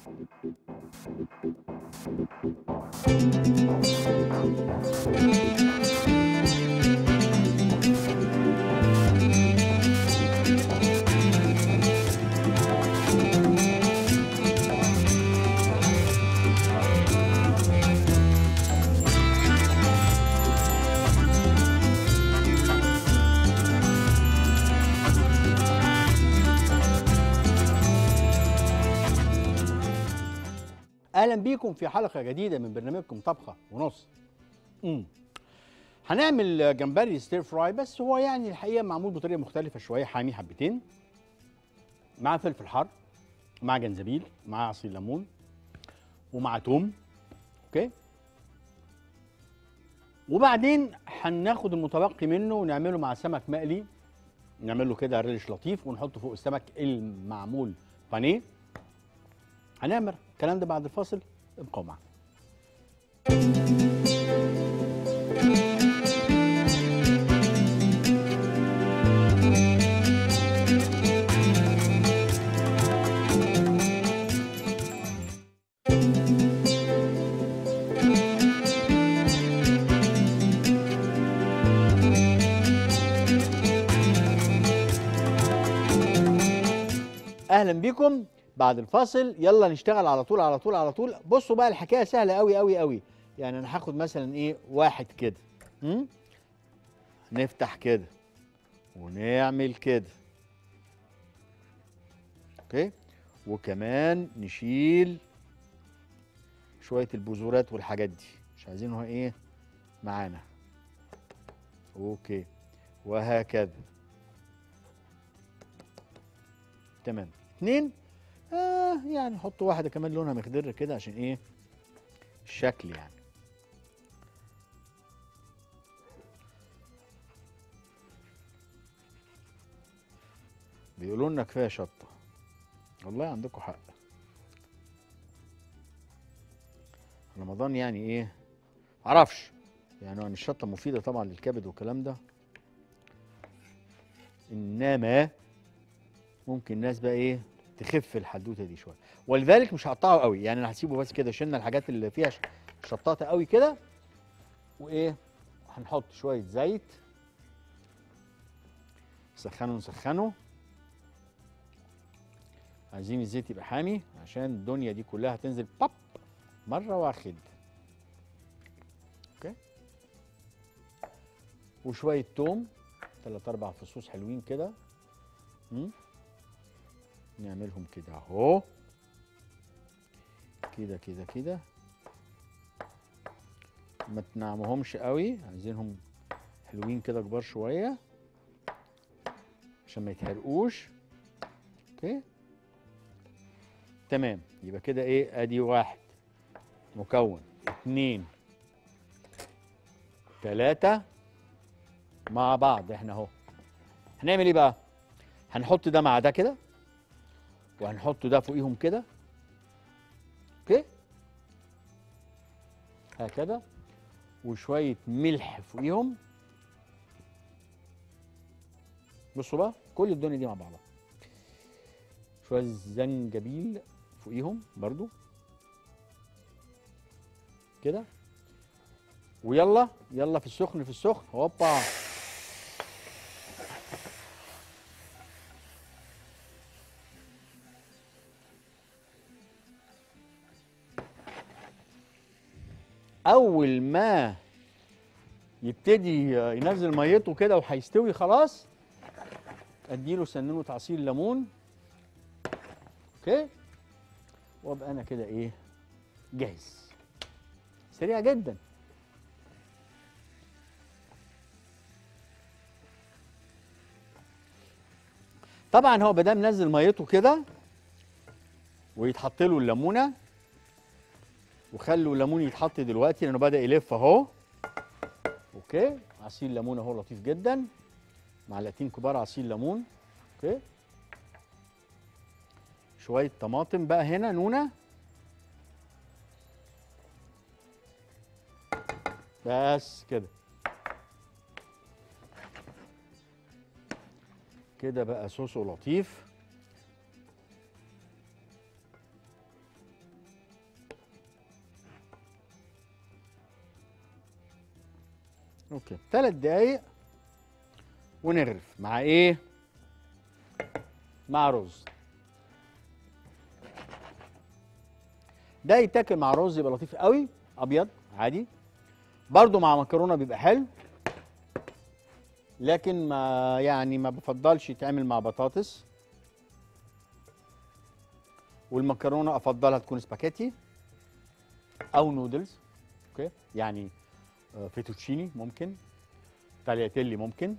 اهلا بيكم في حلقه جديده من برنامجكم طبخه ونص امم هنعمل جمبري ستير فراي بس هو يعني الحقيقه معمول بطريقه مختلفه شويه حامي حبتين مع فلفل حار مع جنزبيل مع عصير ليمون ومع توم اوكي وبعدين هناخد المتبقي منه ونعمله مع سمك مقلي نعمل له كده ريش لطيف ونحطه فوق السمك المعمول بانيه هنعمل الكلام ده بعد الفاصل ابقوا معنا اهلا بيكم بعد الفاصل يلا نشتغل على طول على طول على طول بصوا بقى الحكايه سهله قوي قوي قوي يعني انا هاخد مثلا ايه واحد كده م? نفتح كده ونعمل كده اوكي وكمان نشيل شويه البذورات والحاجات دي مش عايزينها ايه معانا اوكي وهكذا تمام اتنين آه يعني حط واحده كمان لونها مخضر كده عشان ايه الشكل يعني بيقولوا لنا كفايه شطه والله عندكم حق رمضان يعني ايه معرفش يعني ان الشطه مفيده طبعا للكبد والكلام ده انما ممكن الناس بقى ايه تخف الحدوته دي شويه ولذلك مش هقطعه قوي يعني انا هسيبه بس كده شلنا الحاجات اللي فيها ش- شطاطه قوي كده وايه هنحط شويه زيت نسخنه نسخنه عايزين الزيت يبقى حامي عشان الدنيا دي كلها هتنزل باب مره واحد اوكي وشويه توم ثلاث اربع فصوص حلوين كده مم. نعملهم كده اهو كده كده كده ما تنعمهمش قوي عايزينهم حلوين كده كبار شويه عشان ما يتحرقوش اوكي تمام يبقى كده ايه ادي واحد مكون اتنين تلاتة مع بعض احنا اهو هنعمل ايه بقى هنحط ده مع ده كده وهنحط ده فوقيهم كده اوكي هكذا وشويه ملح فوقيهم بصوا بقى كل الدنيا دي مع بعضها شويه زنجبيل فوقيهم برضو كده ويلا يلا في السخن في السخن هوبا اول ما يبتدي ينزل ميته كده وهيستوي خلاص اديله سنونه عصير ليمون اوكي وابقى انا كده ايه جاهز سريع جدا طبعا هو بدام نزل ميته كده ويتحط له الليمونه وخلوا الليمون يتحط دلوقتي لانه بدا يلف اهو اوكي عصير ليمون اهو لطيف جدا معلقتين كبار عصير ليمون اوكي شويه طماطم بقى هنا نونه بس كده كده بقى صوصه لطيف اوكي ثلاث دقايق ونغرف مع ايه مع رز ده يتاكل مع رز يبقى لطيف قوي ابيض عادي برضو مع مكرونه بيبقى حلو لكن ما يعني ما بفضلش يتعمل مع بطاطس والمكرونه افضلها تكون سباكيتي او نودلز اوكي يعني آه، فيتوتشيني ممكن تالياتيلي ممكن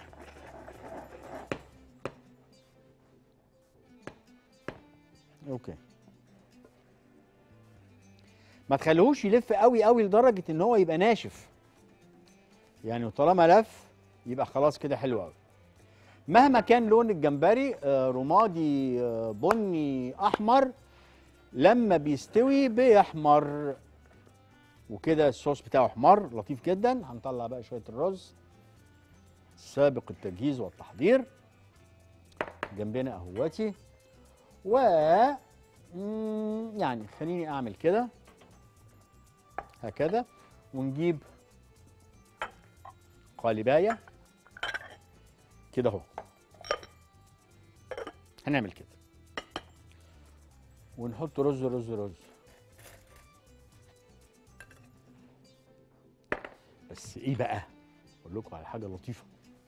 اوكي ما تخليهوش يلف قوي قوي لدرجه ان هو يبقى ناشف يعني طالما لف يبقى خلاص كده حلو قوي مهما كان لون الجمبري آه، رمادي آه، بني احمر لما بيستوي بيحمر وكده الصوص بتاعه احمر لطيف جدا هنطلع بقى شويه الرز سابق التجهيز والتحضير جنبنا اهواتي و مم، يعني خليني اعمل كده هكذا ونجيب قالبايه كده اهو هنعمل كده ونحط رز رز رز بس ايه بقى اقول لكم على حاجه لطيفه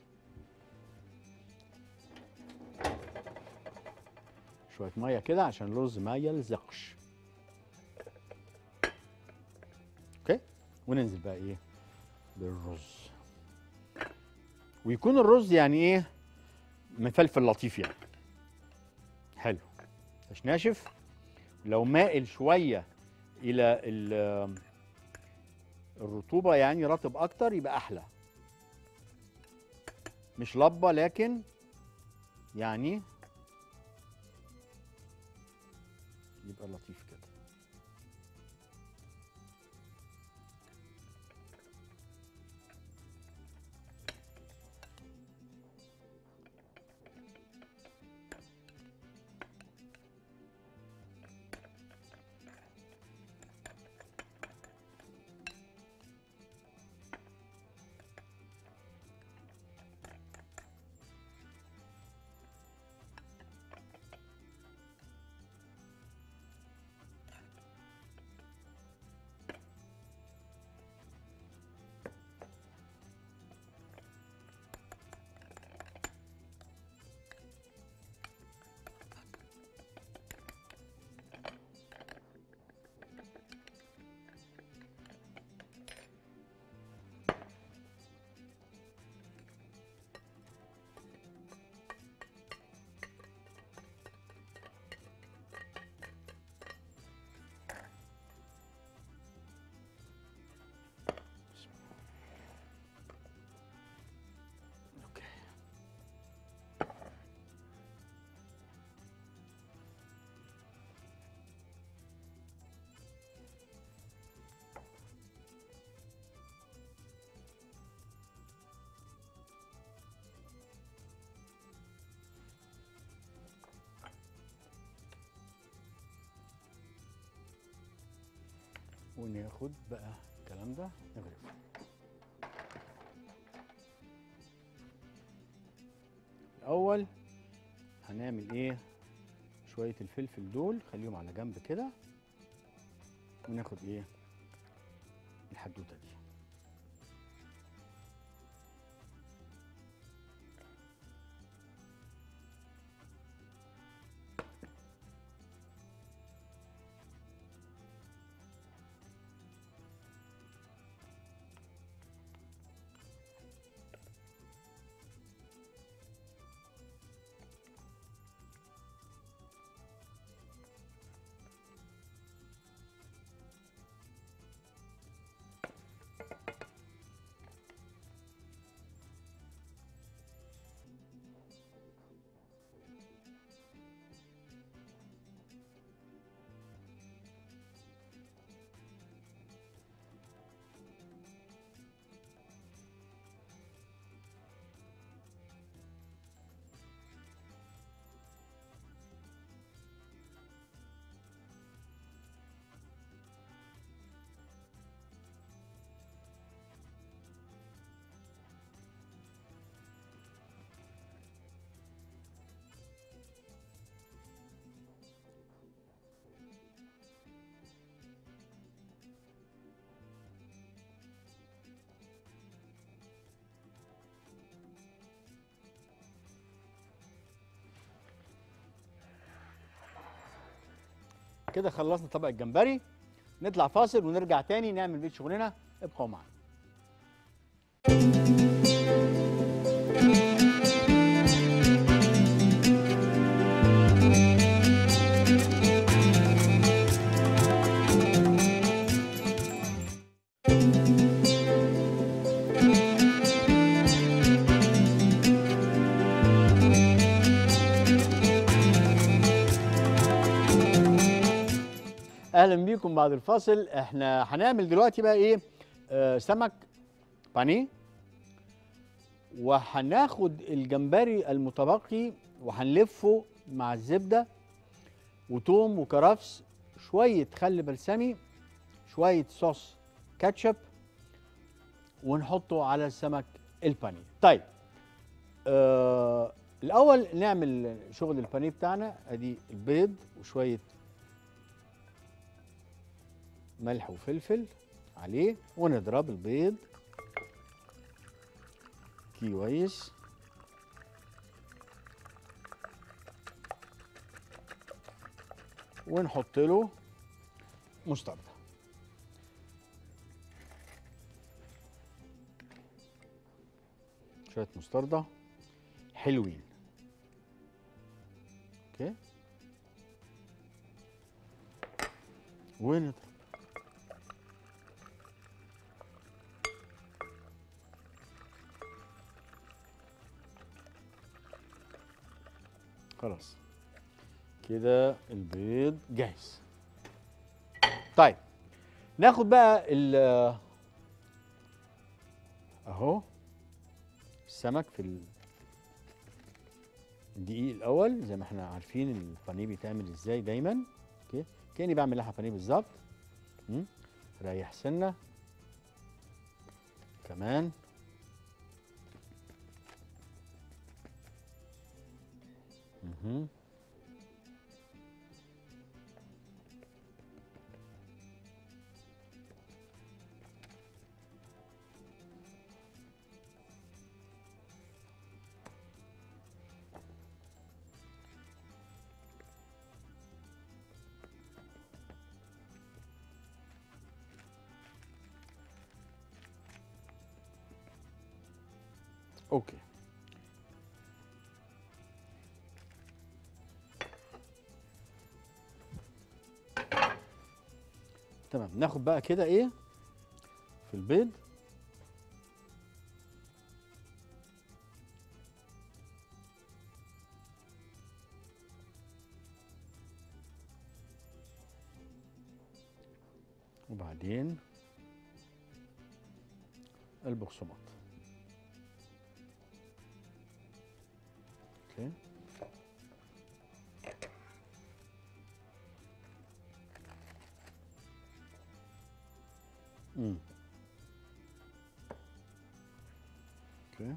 شويه ميه كده عشان الرز ما يلزقش اوكي وننزل بقى ايه بالرز ويكون الرز يعني ايه مفلفل لطيف يعني حلو مش ناشف لو مائل شويه الى ال- الرطوبه يعني رطب اكتر يبقى احلى مش لبه لكن يعني يبقى لطيف كده اوكي وناخد بقى الكلام ده نغرفه الاول هنعمل ايه شويه الفلفل دول خليهم على جنب كده وناخد ايه الحدوته دي كده خلصنا طبق الجمبري نطلع فاصل ونرجع تاني نعمل بيت شغلنا ابقوا معانا اهلا بيكم بعد الفاصل احنا هنعمل دلوقتي بقى ايه آه سمك بانيه وهناخد الجمبري المتبقي وهنلفه مع الزبده وتوم وكرفس شويه خل بلسمي شويه صوص كاتشب ونحطه على السمك البانيه طيب آه الاول نعمل شغل البانيه بتاعنا ادي البيض وشويه ملح وفلفل عليه ونضرب البيض كويس ونحط له مستردة شوية مستردة حلوين اوكي ونضرب خلاص كده البيض جاهز طيب ناخد بقى ال اهو السمك في ال- الدقيق الاول زي ما احنا عارفين البانيه بيتعمل ازاي دايما اوكي كاني بعمل لحمه بانيه بالظبط مم. ريح سنه كمان مهم. اوكي تمام ناخد بقى كده ايه في البيض وبعدين البقسماط اوكي امم اوكي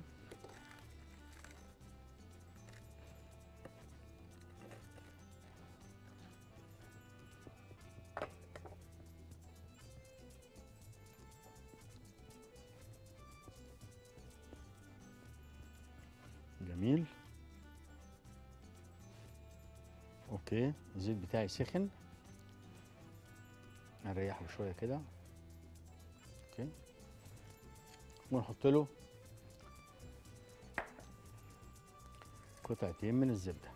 جميل اوكي الزيت بتاعي سخن هنريحه شويه كده اوكي ونحط له قطعتين من الزبده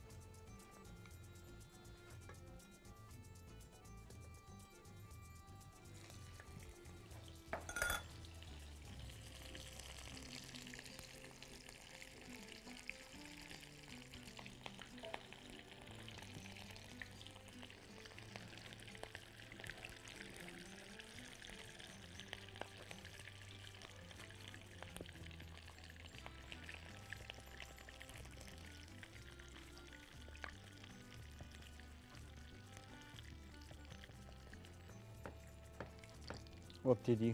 وابتدي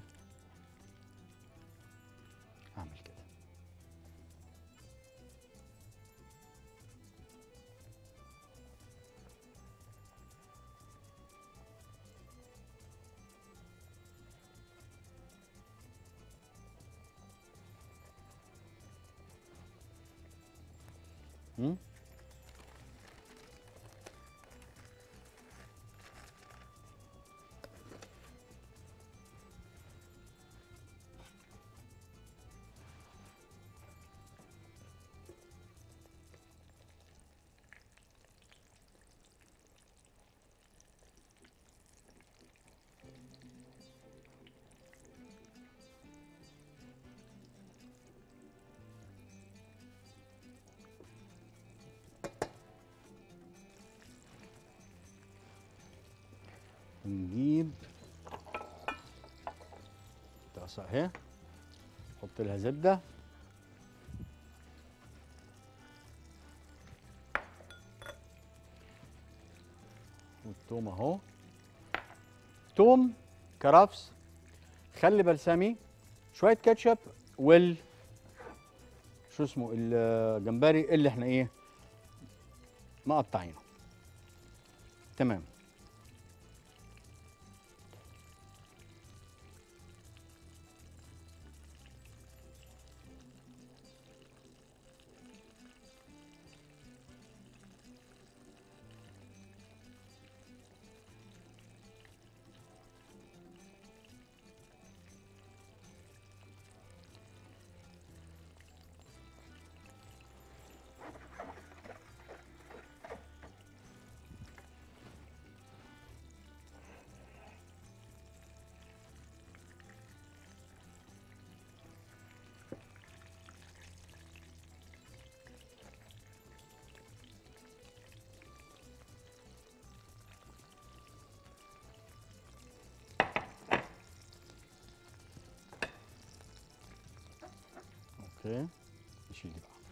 اعمل كده مم؟ ونجيب طاسه اهي نحط لها زبده والثوم اهو توم كرفس خل بلسمي شويه كاتشب وال شو اسمه الجمبري اللي احنا ايه مقطعينه تمام اوكي نشيل دي بقى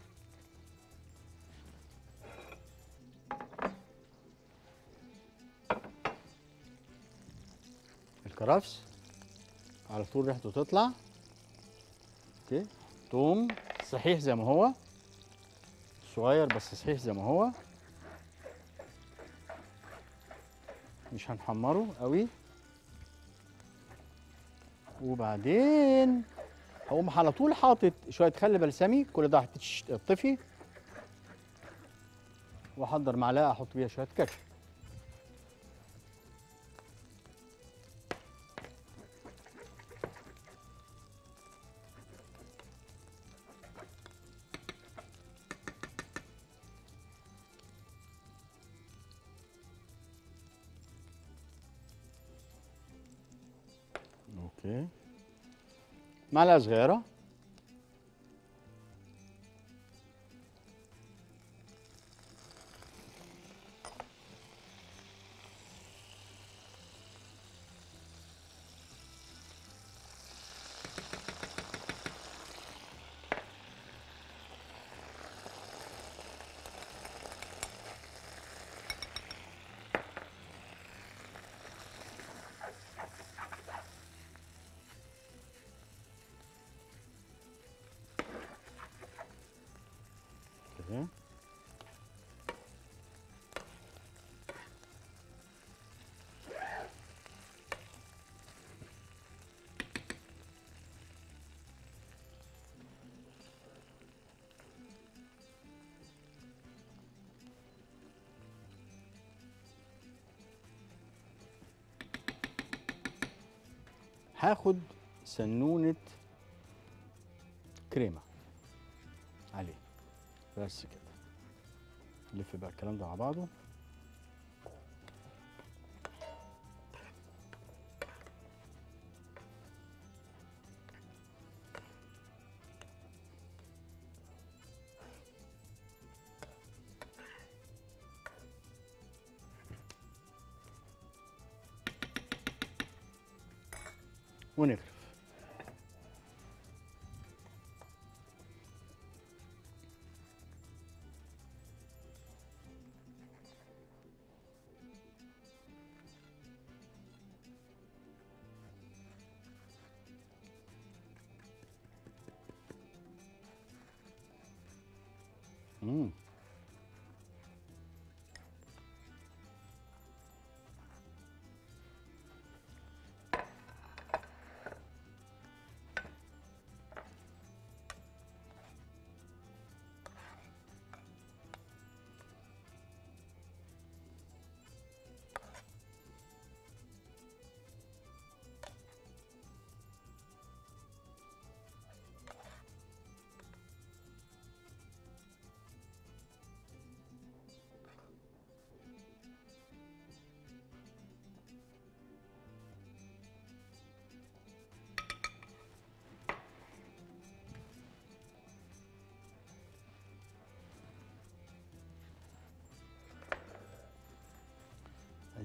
الكرفس على طول ريحته تطلع اوكي توم صحيح زي ما هو صغير بس صحيح زي ما هو مش هنحمره قوي وبعدين هقوم على طول حاطط شويه خل بلسمي كل ده هتطفي واحضر معلقه احط بيها شويه كاتشب اوكي معلقه صغيره كده هاخد سنونة كريمة عليه بس كده نلف بقى الكلام ده مع بعضه ونغرف مم.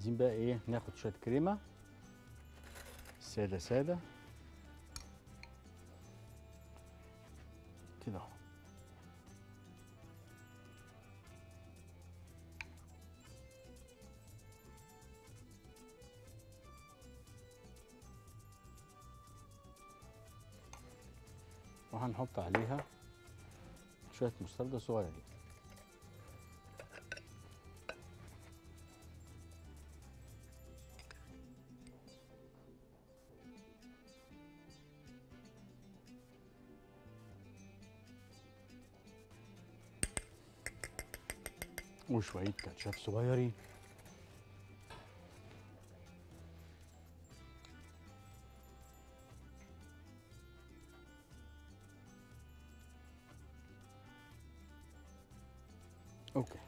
عايزين بقى ايه ناخد شويه كريمه ساده ساده كده اهو وهنحط عليها شويه مستردة صغيرين وشويه كاتشب صغيرين اوكي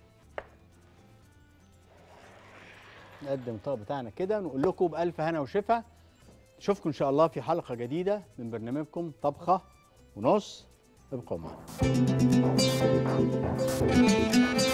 نقدم الطبق بتاعنا كده ونقول لكم بألف هنا وشفا نشوفكم إن شاء الله في حلقة جديدة من برنامجكم طبخة ونص ابقوا معنا